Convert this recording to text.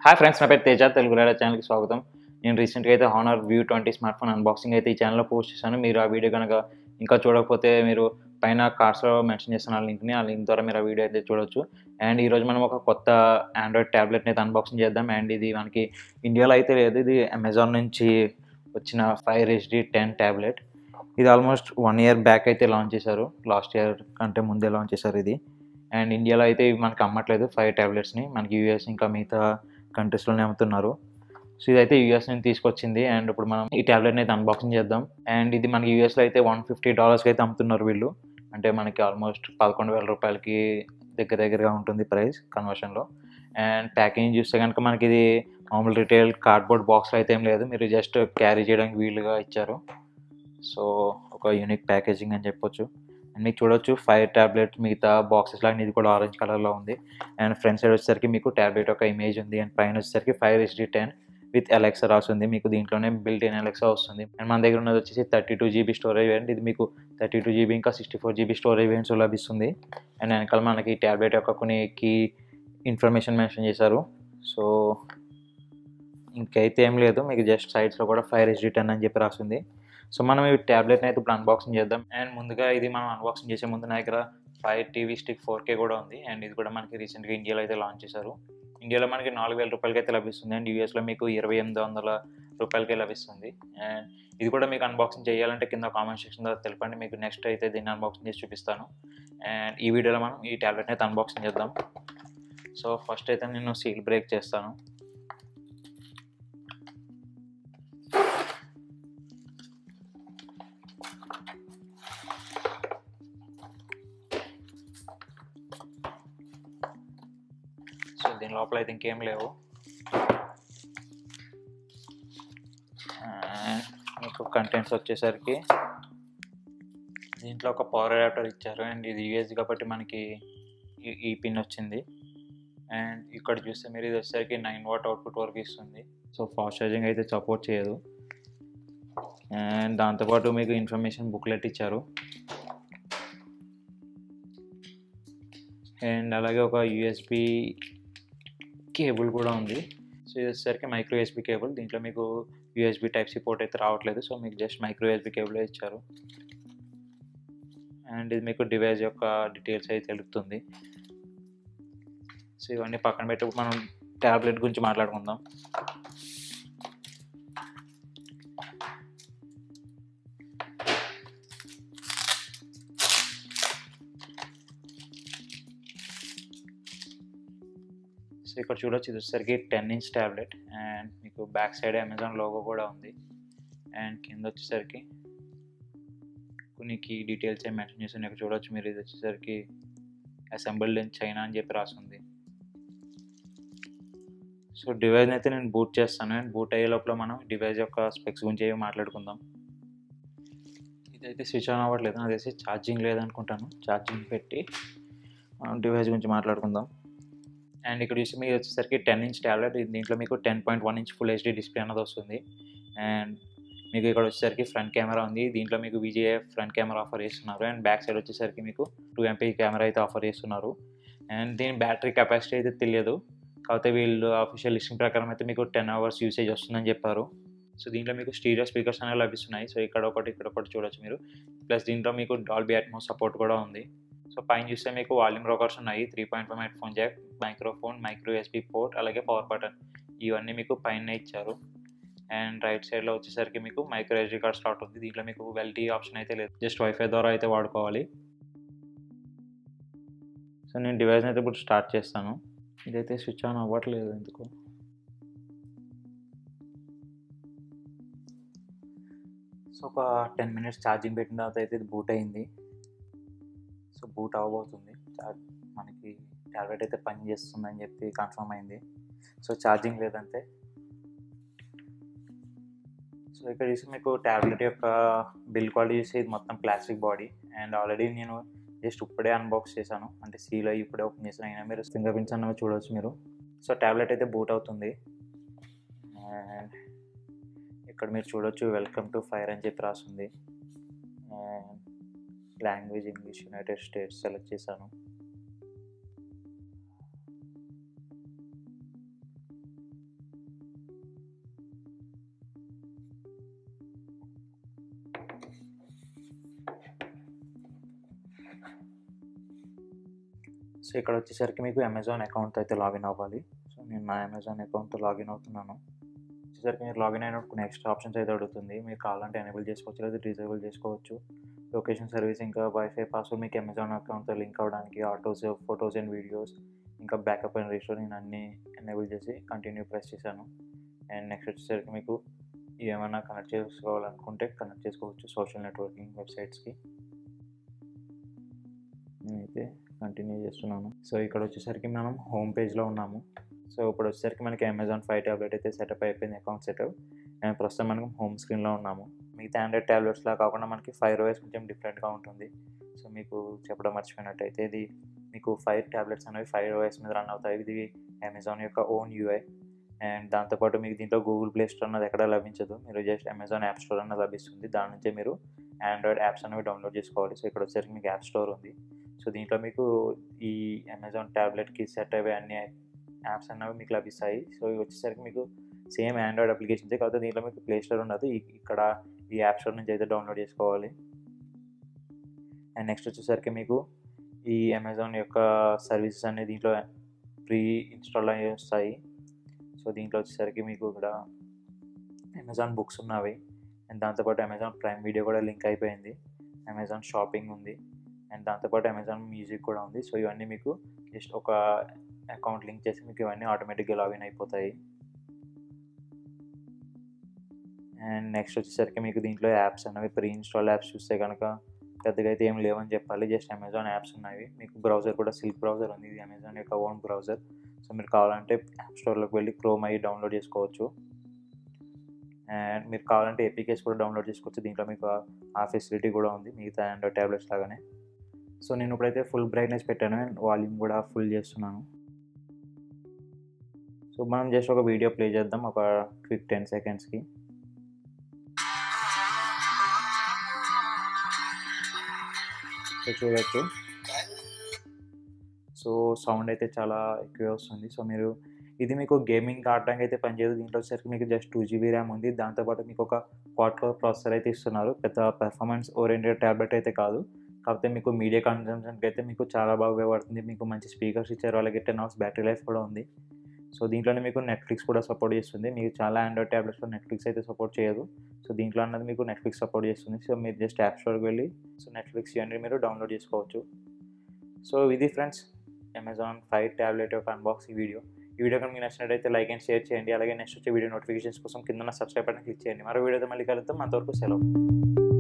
hi friends నా పేరు తేజ తెలుగు రేడా ఛానల్కి స్వాగతం నేను రీసెంట్గా అయితే Honor View twenty smart phone unboxing అయితే ఈ ఛానల్లో పోస్ట్ చేశాను మీరు ఆ వీడియో కనుక ఇంకా చూడకపోతే మీరు పైన కార్డ్స్లో మెన్షన్ చేస్తున్న లింక్ని ఆ లింక్ ద్వారా మీరు ఆ వీడియో అయితే చూడొచ్చు అండ్ ఈరోజు మనం ఒక కొత్త ఆండ్రాయిడ్ ట్యాబ్లెట్ని అయితే అన్బాక్సింగ్ చేద్దాం అండ్ ఇది మనకి ఇండియాలో అయితే లేదు ఇది అమెజాన్ నుంచి వచ్చిన ఫైర్ హెచ్డి టెన్ ట్యాబ్లెట్ ఇది ఆల్మోస్ట్ వన్ ఇయర్ బ్యాక్ అయితే లాంచ్ చేశారు లాస్ట్ ఇయర్ కంటే ముందే లాంచ్ చేశారు ఇది అండ్ ఇండియాలో అయితే ఇవి మనకి అమ్మట్లేదు ఫైవ్ ట్యాబ్లెట్స్ని మనకి యూఎస్ ఇంకా మిగతా కంట్రీస్లోనే అమ్ముతున్నారు సో ఇదైతే యూఎస్ నుంచి తీసుకొచ్చింది అండ్ ఇప్పుడు మనం ఈ ట్యాబ్లెట్ని అయితే అన్బాక్సింగ్ చేద్దాం అండ్ ఇది మనకి యూఎస్లో అయితే వన్ ఫిఫ్టీ డాలర్స్కి అయితే అమ్ముతున్నారు వీళ్ళు అంటే మనకి ఆల్మోస్ట్ పదకొండు వేల రూపాయలకి దగ్గర దగ్గరగా ఉంటుంది ప్రైస్ కన్వర్షన్లో అండ్ ప్యాకేజింగ్ చూస్తే కనుక మనకి ఇది మామూలు రిటైల్ కార్డ్బోర్డ్ బాక్స్లో అయితే ఏం లేదు మీరు జస్ట్ క్యారీ చేయడానికి వీలుగా ఇచ్చారు సో ఒక యూనిక్ ప్యాకేజింగ్ అని చెప్పొచ్చు అండ్ మీకు చూడొచ్చు ఫైవ్ ట్యాబ్లెట్ మిగతా బాక్సెస్ లాగా ఇది కూడా ఆరెంజ్ కలర్లో ఉంది అండ్ ఫ్రంట్ సైడ్ వచ్చేసరికి మీకు ట్యాబ్లెట్ ఒక ఇమేజ్ ఉంది అండ్ పైన వచ్చేసరికి Fire HD ten with Alexa రాసింది మీకు దీంట్లోనే బిల్ట్ ఇన్ అలెక్సా వస్తుంది అండ్ మన దగ్గర ఉన్నది వచ్చేసి thirty two GB storage variant ఇది మీకు థర్టీ టూ జీబీ ఇంకా sixty four GB storage variants లభిస్తుంది అండ్ వెనకాల మనకి ట్యాబ్లెట్ యొక్క కొన్ని కీ ఇన్ఫర్మేషన్ మెన్షన్ చేశారు సో ఇంకైతే ఏం లేదు మీకు జస్ట్ సైడ్స్లో కూడా ఫైవ్ హెచ్డి టెన్ అని చెప్పి రాసింది సో మనం ఈ ట్యాబ్లెట్ని అయితే ఇప్పుడు అన్బాక్సింగ్ చేద్దాం అండ్ ముందుగా ఇది మనం అన్బాక్సింగ్ చేసే ముందు నా దగ్గర Fire TV stick four K కూడా ఉంది అండ్ ఇది కూడా మనకి రీసెంట్గా ఇండియాలో అయితే లాంచ్ చేశారు ఇండియాలో మనకి నాలుగు వేల రూపాయలకి అయితే లభిస్తుంది అండ్ యూఎస్లో మీకు ఇరవై ఎనిమిది వందల రూపాయలకే లభిస్తుంది అండ్ ఇది కూడా మీకు అన్బాక్సింగ్ చేయాలంటే కింద కామెంట్ సెక్షన్లో తెలపండి మీకు నెక్స్ట్ అయితే దీన్ని అన్బాక్సింగ్ చేసి చూపిస్తాను అండ్ ఈ వీడియోలో మనం ఈ ట్యాబ్లెట్ని అయితే అన్బాక్సింగ్ చేద్దాం సో ఫస్ట్ అయితే నేను సీల్ బ్రేక్ చేస్తాను సో దీని లోపల అయితే ఇంకేం లేవు మీకు కంటెంట్స్ వచ్చేసరికి దీంట్లో ఒక పవర్ అడాప్టర్ ఇచ్చారు అండ్ ఇది యూఎస్ కాబట్టి మనకి ఈ- ఈ పిన్ వచ్చింది అండ్ ఇక్కడ చూస్తే మీరు ఇది వచ్చేసరికి నైన్ వాట్ అవుట్పుట్ వరకు ఇస్తుంది సో ఫాస్ట్ ఛార్జింగ్ అయితే సపోర్ట్ చేయదు అండ్ దాంతోపాటు మీకు ఇన్ఫర్మేషన్ బుక్లెట్ ఇచ్చారు అండ్ అలాగే ఒక యూఎస్బి కేబుల్ కూడా ఉంది సో ఇది వచ్చేసరికి మైక్రో యూఎస్బి కేబుల్ దీంట్లో మీకు యూఎస్బి టైప్ సి పోర్ట్ అయితే రావట్లేదు సో మీకు జస్ట్ మైక్రో యూఎస్బి కేబుల్ ఇచ్చారు అండ్ ఇది మీకు డివైస్ యొక్క డీటెయిల్స్ అయితే తెలుపుతుంది సో ఇవన్నీ పక్కన పెట్టి మనం ట్యాబ్లెట్ గురించి మాట్లాడుకుందాం సో ఇక్కడ చూడొచ్చు ఇది వచ్చేసరికి టెన్ ఇంచ్ ట్యాబ్లెట్ అండ్ మీకు బ్యాక్ సైడ్ అమెజాన్ లోగో కూడా ఉంది అండ్ కింద వచ్చేసరికి కొన్ని కీ డీటెయిల్స్ ఏం మెన్షన్ చేసి ఇక్కడ చూడొచ్చు మీరు ఇది వచ్చేసరికి అసెంబుల్డ్ ఇన్ చైనా అని చెప్పి రాసింది సో డివైస్ అయితే నేను బూట్ చేస్తాను అండ్ బూట్ అయ్యే లోపల మనం డివైస్ యొక్క స్పెక్స్ గురించి ఏమి మాట్లాడుకుందాం ఇదైతే స్విచ్ ఆన్ అవ్వట్లేదు నాకు తెలిసి ఛార్జింగ్ లేదనుకుంటాను ఛార్జింగ్ పెట్టి మనం డివైస్ గురించి మాట్లాడుకుందాం అండ్ ఇక్కడ చూసి మీకు వచ్చేసరికి టెన్ ఇంచ్ ట్యాబ్లెట్ దీంట్లో మీకు ten point one inch full HD display అన్నది వస్తుంది అండ్ మీకు ఇక్కడ వచ్చేసరికి ఫ్రంట్ కెమెరా ఉంది దీంట్లో మీకు విజే ఫ్రంట్ కెమెరా ఆఫర్ చేస్తున్నారు అండ్ బ్యాక్ సైడ్ వచ్చేసరికి మీకు టూ ఎంపీ కెమెరా అయితే ఆఫర్ చేస్తున్నారు అండ్ దీని బ్యాటరీ కెపాసిటీ అయితే తెలియదు కాకపోతే వీళ్ళు అఫీషియల్ లిస్టింగ్ ప్రకారం అయితే మీకు టెన్ అవర్స్ యూసేజ్ వస్తుందని చెప్పారు సో దీంట్లో మీకు స్టీరియో స్పీకర్స్ అనేవి లభిస్తున్నాయి సో ఇక్కడ ఒకటి ఇక్కడ ఒకటి చూడొచ్చు మీరు ప్లస్ దీంట్లో మీకు డాల్బీ అట్మో సపోర్ట్ కూడా ఉంది సో పైన చూస్తే మీకు వాల్యూమ్ రోకర్స్ ఉన్నాయి three point five head phone jack microphone micro SP port అలాగే పవర్ బటన్ ఇవన్నీ మీకు పైన ఇచ్చారు అండ్ రైట్ సైడ్లో వచ్చేసరికి మీకు మైక్రో ఎస్డీ కార్డ్ స్లాట్ ఉంది దీంట్లో మీకు వెల్టీ ఆప్షన్ అయితే లేదు జస్ట్ వైఫై ద్వారా అయితే వాడుకోవాలి సో నేను డివైస్ అయితే ఇప్పుడు స్టార్ట్ చేస్తాను ఇదైతే స్విచ్ ఆన్ అవ్వట్లేదు ఎందుకు సో ఒక టెన్ మినిట్స్ ఛార్జింగ్ పెట్టిన తర్వాత అయితే ఇది బూట్ అయింది సో బూట్ అవ్వబోతుంది చార్జ్ మనకి ట్యాబ్లెట్ అయితే పని చేస్తుందని చెప్పి కన్ఫర్మ్ అయింది సో ఛార్జింగ్ లేదంటే సో ఇక్కడ చూసి మీకు ట్యాబ్లెట్ యొక్క బిల్ క్వాలిటీ చూసి ఇది మొత్తం ప్లాస్టిక్ బాడీ అండ్ ఆల్రెడీ నేను జస్ట్ ఇప్పుడే అన్బాక్స్ చేశాను అంటే సీలో ఇప్పుడే ఓపెన్ చేసిన అయినా మీరు ఫింగర్ ప్రింట్స్ అన్నవి చూడవచ్చు మీరు సో ట్యాబ్లెట్ అయితే బూట్ అవుతుంది అండ్ ఇక్కడ మీరు చూడొచ్చు వెల్కమ్ టు ఫైర్ అని చెప్పి రాస్తుంది and language English United States select చేశాను సో ఇక్కడ వచ్చేసరికి మీకు అమెజాన్ అకౌంట్ అయితే లాగిన్ అవ్వాలి సో నేను నా అమెజాన్ అకౌంట్తో లాగిన్ అవుతున్నాను వచ్చేసరికి మీరు లాగిన్ అయినప్పుడు కొన్ని ఎక్స్ట్రా ఆప్షన్స్ అయితే అడుగుతుంది మీరు కావాలంటే ఎనేబుల్ చేసుకోవచ్చు లేదా డిజేబుల్ చేసుకోవచ్చు లొకేషన్ సర్వీస్ ఇంకా వైఫై పాస్వర్డ్ మీకు అమెజాన్ అకౌంట్తో లింక్ అవ్వడానికి ఆటోస్ ఫొటోస్ అండ్ వీడియోస్ ఇంకా బ్యాకప్ అండ్ రిస్టోర్ నేను అన్నీ ఎనేబుల్ చేసి కంటిన్యూ ప్రెస్ చేశాను అండ్ నెక్స్ట్ వచ్చేసరికి మీకు ఏమైనా కనెక్ట్ చేసుకోవాలనుకుంటే కనెక్ట్ చేసుకోవచ్చు సోషల్ నెట్వర్కింగ్ వెబ్సైట్స్కి నేనైతే కంటిన్యూ చేస్తున్నాను సో ఇక్కడ వచ్చేసరికి మనం హోమ్ పేజ్లో ఉన్నాము సో ఇప్పుడు వచ్చేసరికి మనకి అమెజాన్ ఫైవ్ ట్యాబ్లెట్ అయితే సెటప్ అయిపోయింది అకౌంట్ సెటప్ అండ్ ప్రస్తుతం మనం హోమ్ స్క్రీన్లో ఉన్నాము మిగతా ఆండ్రాయిడ్ ట్యాబ్లెట్స్లా కాకుండా మనకి ఫైవ్ ఓఎస్ కొంచెం డిఫరెంట్గా ఉంటుంది సో మీకు చెప్పడం మర్చిపోయినట్టయితే ఇది మీకు ఫైవ్ ట్యాబ్లెట్స్ అనేవి ఫైవ్ ఓఎస్ మీద రన్ అవుతాయి ఇది అమెజాన్ యొక్క ఓన్ యూఐ అండ్ దాంతోపాటు మీకు దీంట్లో గూగుల్ ప్లే స్టోర్ అన్నది ఎక్కడ లభించదు మీరు జస్ట్ అమెజాన్ యాప్ స్టోర్ అన్నది లభిస్తుంది దాని నుంచే మీరు ఆండ్రాయిడ్ యాప్స్ అనేవి డౌన్లోడ్ చేసుకోవాలి సో ఇక్కడ వచ్చేసరికి మీకు యాప్ స్టోర్ ఉంది సో దీంట్లో మీకు ఈ అమెజాన్ ట్యాబ్లెట్కి సెట్ అయ్యే అన్ని యాప్స్ అనేవి మీకు లభిస్తాయి సో ఇవి వచ్చేసరికి మీకు సేమ్ ఆండ్రాయిడ్ అప్లికేషన్స్ కాకపోతే దీంట్లో మీకు ప్లే స్టోర్ ఉండదు ఈ- ఇక్కడ ఈ యాప్ స్టోర్ నుంచి అయితే డౌన్లోడ్ చేసుకోవాలి అండ్ నెక్స్ట్ వచ్చేసరికి మీకు ఈ అమెజాన్ యొక్క సర్వీసెస్ అనేది దీంట్లో ప్రీ ఇన్స్టాల్ అయ్యి వస్తాయి సో దీంట్లో వచ్చేసరికి మీకు ఇక్కడ అమెజాన్ బుక్స్ ఉన్నవి అండ్ దాంతోపాటు అమెజాన్ ప్రైమ్ వీడియో కూడా లింక్ అయిపోయింది అమెజాన్ షాపింగ్ ఉంది అండ్ దాంతోపాటు అమెజాన్ మ్యూజిక్ కూడా ఉంది సో ఇవన్నీ మీకు జస్ట్ ఒక అకౌంట్ లింక్ చేసి మీకు ఇవన్నీ ఆటోమేటిక్గా లాగిన్ అయిపోతాయి అండ్ నెక్స్ట్ వచ్చేసరికి మీకు దీంట్లో యాప్స్ అనేవి ప్రీ ఇన్స్టాల్ యాప్స్ చూస్తే కనుక పెద్దగా అయితే ఏం లేవని చెప్పాలి జస్ట్ అమెజాన్ యాప్స్ ఉన్నాయి మీకు బ్రౌజర్ కూడా సిల్క్ బ్రౌజర్ ఉంది ఇది అమెజాన్ యొక్క ఓన్ బ్రౌజర్ సో మీరు కావాలంటే యాప్ స్టోర్లోకి వెళ్ళి క్రోమ్ అయ్యి డౌన్లోడ్ చేసుకోవచ్చు అండ్ మీరు కావాలంటే ఏపీకేస్ కూడా డౌన్లోడ్ చేసుకోవచ్చు దీంట్లో మీకు ఆ- ఆ ఫెసిలిటీ కూడా ఉంది మిగతా ఆండ్రాయిడ్ ట్యాబ్లెట్స్ లాగానే సో నేను ఇప్పుడైతే ఫుల్ బ్రైట్నెస్ పెట్టాను అండ్ వాల్యూమ్ కూడా ఫుల్ చేస్తున్నాను సో మనం జస్ట్ ఒక వీడియో ప్లే చేద్దాం ఒక క్విక్ టెన్ సెకండ్స్కి సో చూడొచ్చు సో సౌండ్ అయితే చాలా ఎక్కువ వస్తుంది సో మీరు ఇది మీకు గేమింగ్ ఆడడానికి అయితే పనిచేయదు దీంట్లో వచ్చేసరికి మీకు జస్ట్ టూ జీబీ ర్యామ్ ఉంది దాంతోపాటు మీకు ఒక క్వాడ్ కోర్ ప్రాసెసర్ అయితే ఇస్తున్నారు పెద్ద పెర్ఫార్మెన్స్ ఓరియంటెడ్ ట్యాబ్లెట్ అయితే కాదు కాకపోతే మీకు మీడియా కన్జంప్షన్కి అయితే మీకు చాలా బాగా ఉపయోగపడుతుంది మీకు మంచి స్పీకర్స్ ఇచ్చారు అలాగే టెన్ అవర్స్ బ్యాటరీ లైఫ్ కూడా ఉంది సో దీంట్లోనే మీకు నెట్ఫ్లిక్స్ కూడా సపోర్ట్ చేస్తుంది మీకు చాలా ఆండ్రాయిడ్ ట్యాబ్లెట్స్లో నెట్ఫ్లిక్స్ అయితే సపోర్ట్ చేయదు సో దీంట్లో అన్నది మీకు నెట్ఫ్లిక్స్ సపోర్ట్ చేస్తుంది సో మీరు జస్ట్ యాప్ స్టోర్కి వెళ్ళి సో నెట్ఫ్లిక్స్ ఇవన్నీ మీరు డౌన్లోడ్ చేసుకోవచ్చు సో ఇది ఫ్రెండ్స్ అమెజాన్ ఫైవ్ ట్యాబ్లెట్ యొక్క అన్బాక్సింగ్ వీడియో ఈ వీడియో కనుక మీకు నచ్చినట్టయితే లైక్ అండ్ షేర్ చేయండి అలాగే నెక్స్ట్ వచ్చే వీడియో నోటిఫికేషన్స్ కోసం కింద సబ్స్క్రైబ్ బటన్ క్లిక్ చేయండి మరో వీడియోతో మళ్ళీ కలుద్దాం అంతవరకు సెలవు